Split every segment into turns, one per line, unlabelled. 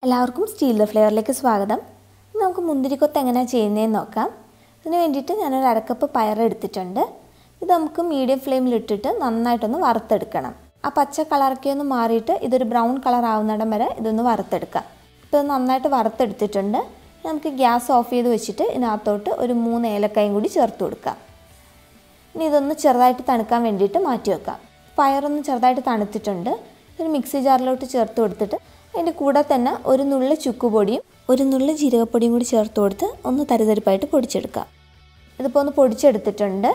എല്ലാവർക്കും steel the ഫ്ലേവറിലേക്ക് സ്വാഗതം ഇന്ന് നമുക്ക് മുന്തിരിക്കൊത്ത് എങ്ങനെയാണ് ചെയ്യുന്നതെന്ന് നോക്കാം ഇതിന് വേണ്ടിയിട്ട് ഞാനൊരു അരക്കപ്പ് പയർ എടുത്തിട്ടുണ്ട് ഇത് നമുക്ക് മീഡിയം ഫ്ലെയിമിലിട്ടിട്ട് നന്നായിട്ടൊന്ന് വറുത്തെടുക്കണം ആ പച്ച കളറൊക്കെ ഒന്ന് മാറിയിട്ട് ഇതൊരു ബ്രൗൺ കളർ ആവുന്നിടം വരെ ഇതൊന്ന് വറുത്തെടുക്കാം ഇപ്പോൾ ഇത് നന്നായിട്ട് വറുത്തെടുത്തിട്ടുണ്ട് നമുക്ക് ഗ്യാസ് ഓഫ് ചെയ്ത് വെച്ചിട്ട് ഇതിനകത്തോട്ട് ഒരു മൂന്ന് ഏലക്കായും കൂടി ചേർത്ത് കൊടുക്കാം ഇനി ഇതൊന്ന് ചെറുതായിട്ട് തണുക്കാൻ വേണ്ടിയിട്ട് മാറ്റി വെക്കാം പയറൊന്ന് ചെറുതായിട്ട് തണുത്തിട്ടുണ്ട് ഒരു മിക്സി ജാറിലോട്ട് ചേർത്ത് കൊടുത്തിട്ട് അതിൻ്റെ കൂടെ തന്നെ ഒരു നുള്ളു ചുക്കുപൊടിയും ഒരു നുള്ളു ജീരകപ്പൊടിയും കൂടി ചേർത്ത് കൊടുത്ത് ഒന്ന് തരിതരിപ്പായിട്ട് പൊടിച്ചെടുക്കാം ഇതിപ്പോൾ ഒന്ന് പൊടിച്ചെടുത്തിട്ടുണ്ട്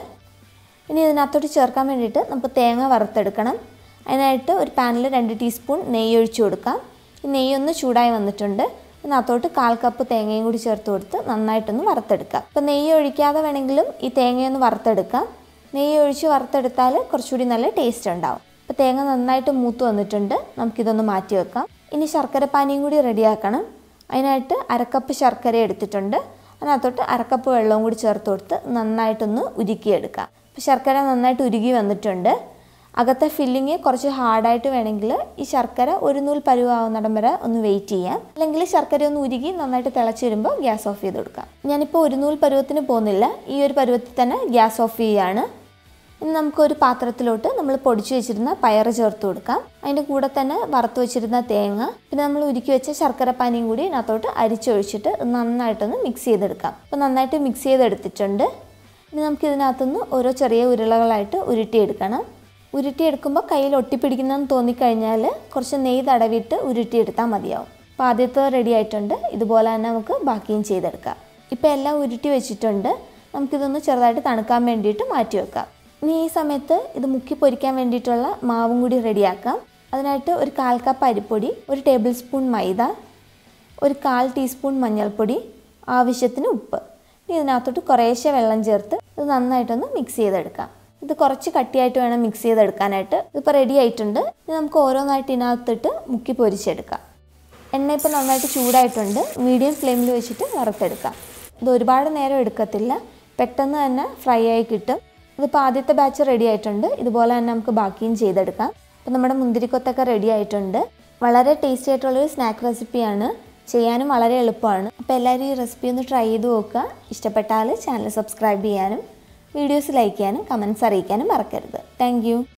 ഇനി ഇതിനകത്തോട്ട് ചേർക്കാൻ വേണ്ടിയിട്ട് നമുക്ക് തേങ്ങ വറുത്തെടുക്കണം അതിനായിട്ട് ഒരു പാനിൽ രണ്ട് ടീസ്പൂൺ നെയ്യ് ഒഴിച്ചു കൊടുക്കാം ഈ നെയ്യ് ഒന്ന് ചൂടായി വന്നിട്ടുണ്ട് ഇതിനകത്തോട്ട് കാൽ കപ്പ് തേങ്ങയും കൂടി ചേർത്ത് കൊടുത്ത് നന്നായിട്ടൊന്ന് വറുത്തെടുക്കാം അപ്പോൾ നെയ്യ് ഒഴിക്കാതെ വേണമെങ്കിലും ഈ തേങ്ങയൊന്ന് വറുത്തെടുക്കാം നെയ്യ് ഒഴിച്ച് വറുത്തെടുത്താൽ കുറച്ചുകൂടി നല്ല ടേസ്റ്റ് ഉണ്ടാവും അപ്പോൾ തേങ്ങ നന്നായിട്ട് മൂത്ത് വന്നിട്ടുണ്ട് നമുക്കിതൊന്ന് മാറ്റി വെക്കാം ഇനി ശർക്കര പാനിയും കൂടി റെഡിയാക്കണം അതിനായിട്ട് അരക്കപ്പ് ശർക്കര എടുത്തിട്ടുണ്ട് അതിനകത്തോട്ട് അരക്കപ്പ് വെള്ളവും കൂടി ചേർത്ത് കൊടുത്ത് നന്നായിട്ടൊന്ന് ഉരുക്കിയെടുക്കാം അപ്പോൾ ശർക്കര നന്നായിട്ട് ഉരുകി വന്നിട്ടുണ്ട് അകത്തെ ഫില്ലിങ് കുറച്ച് ഹാർഡായിട്ട് വേണമെങ്കിൽ ഈ ശർക്കര ഒരു നൂൽ പരുവാവുന്നിടം വരെ ഒന്ന് വെയിറ്റ് ചെയ്യാം അല്ലെങ്കിൽ ശർക്കര ഒന്ന് ഉരുകി നന്നായിട്ട് തിളച്ച് വരുമ്പോൾ ഗ്യാസ് ഓഫ് ചെയ്ത് കൊടുക്കാം ഞാനിപ്പോൾ ഒരു നൂൽ പരുവത്തിന് പോകുന്നില്ല ഈ ഒരു പരുവത്തിൽ തന്നെ ഗ്യാസ് ഓഫ് ചെയ്യുകയാണ് ഇനി നമുക്കൊരു പാത്രത്തിലോട്ട് നമ്മൾ പൊടിച്ചു വെച്ചിരുന്ന പയർ ചേർത്ത് കൊടുക്കാം അതിൻ്റെ കൂടെ തന്നെ വറുത്ത് വെച്ചിരുന്ന തേങ്ങ പിന്നെ നമ്മൾ ഉരുക്കി വെച്ച ശർക്കര പാനിയും കൂടി ഇതിനകത്തോട്ട് അരിച്ചൊഴിച്ചിട്ട് നന്നായിട്ടൊന്ന് മിക്സ് ചെയ്തെടുക്കാം അപ്പോൾ നന്നായിട്ട് മിക്സ് ചെയ്തെടുത്തിട്ടുണ്ട് ഇനി നമുക്ക് ഇതിനകത്തുനിന്ന് ഓരോ ചെറിയ ഉരുളകളായിട്ട് ഉരുട്ടിയെടുക്കണം ഉരുട്ടിയെടുക്കുമ്പോൾ കയ്യിൽ ഒട്ടിപ്പിടിക്കുന്നതെന്ന് തോന്നിക്കഴിഞ്ഞാൽ കുറച്ച് നെയ്യ് തടവിയിട്ട് ഉരുട്ടിയെടുത്താൽ മതിയാവും അപ്പോൾ ആദ്യത്തെ റെഡി ആയിട്ടുണ്ട് ഇതുപോലെ തന്നെ നമുക്ക് ബാക്കിയും ചെയ്തെടുക്കാം ഇപ്പോൾ എല്ലാം ഉരുട്ടി വെച്ചിട്ടുണ്ട് നമുക്കിതൊന്ന് ചെറുതായിട്ട് തണുക്കാൻ വേണ്ടിയിട്ട് മാറ്റി വെക്കാം ഇനി ഈ സമയത്ത് ഇത് മുക്കി പൊരിക്കാൻ വേണ്ടിയിട്ടുള്ള മാവും കൂടി റെഡിയാക്കാം അതിനായിട്ട് ഒരു കാൽ കപ്പ് അരിപ്പൊടി ഒരു ടേബിൾ സ്പൂൺ മൈദ ഒരു കാൽ ടീസ്പൂൺ മഞ്ഞൾപ്പൊടി ആവശ്യത്തിന് ഉപ്പ് ഇനി ഇതിനകത്തോട്ട് കുറേശ്ശെ വെള്ളം ചേർത്ത് ഇത് നന്നായിട്ടൊന്ന് മിക്സ് ചെയ്തെടുക്കാം ഇത് കുറച്ച് കട്ടിയായിട്ട് വേണം മിക്സ് ചെയ്തെടുക്കാനായിട്ട് ഇതിപ്പോൾ റെഡി ആയിട്ടുണ്ട് ഇത് നമുക്ക് ഓരോന്നായിട്ട് ഇതിനകത്തിട്ട് മുക്കി പൊരിച്ചെടുക്കാം എണ്ണ ഇപ്പോൾ നന്നായിട്ട് ചൂടായിട്ടുണ്ട് മീഡിയം ഫ്ലെയിമിൽ വെച്ചിട്ട് വറുത്തെടുക്കാം ഇത് ഒരുപാട് നേരം എടുക്കത്തില്ല പെട്ടെന്ന് തന്നെ ഫ്രൈ ആയി കിട്ടും ഇതിപ്പോൾ ആദ്യത്തെ ബാച്ച് റെഡി ആയിട്ടുണ്ട് ഇതുപോലെ തന്നെ നമുക്ക് ബാക്കിയും ചെയ്തെടുക്കാം അപ്പോൾ നമ്മുടെ മുന്തിരിക്കൊത്തൊക്കെ റെഡി ആയിട്ടുണ്ട് വളരെ ടേസ്റ്റി ആയിട്ടുള്ളൊരു സ്നാക്ക് റെസിപ്പിയാണ് ചെയ്യാനും വളരെ എളുപ്പമാണ് അപ്പോൾ എല്ലാവരും ഈ റെസിപ്പി ഒന്ന് ട്രൈ ചെയ്ത് നോക്കുക ഇഷ്ടപ്പെട്ടാൽ ചാനൽ സബ്സ്ക്രൈബ് ചെയ്യാനും വീഡിയോസ് ലൈക്ക് ചെയ്യാനും കമൻസ് അറിയിക്കാനും മറക്കരുത് താങ്ക്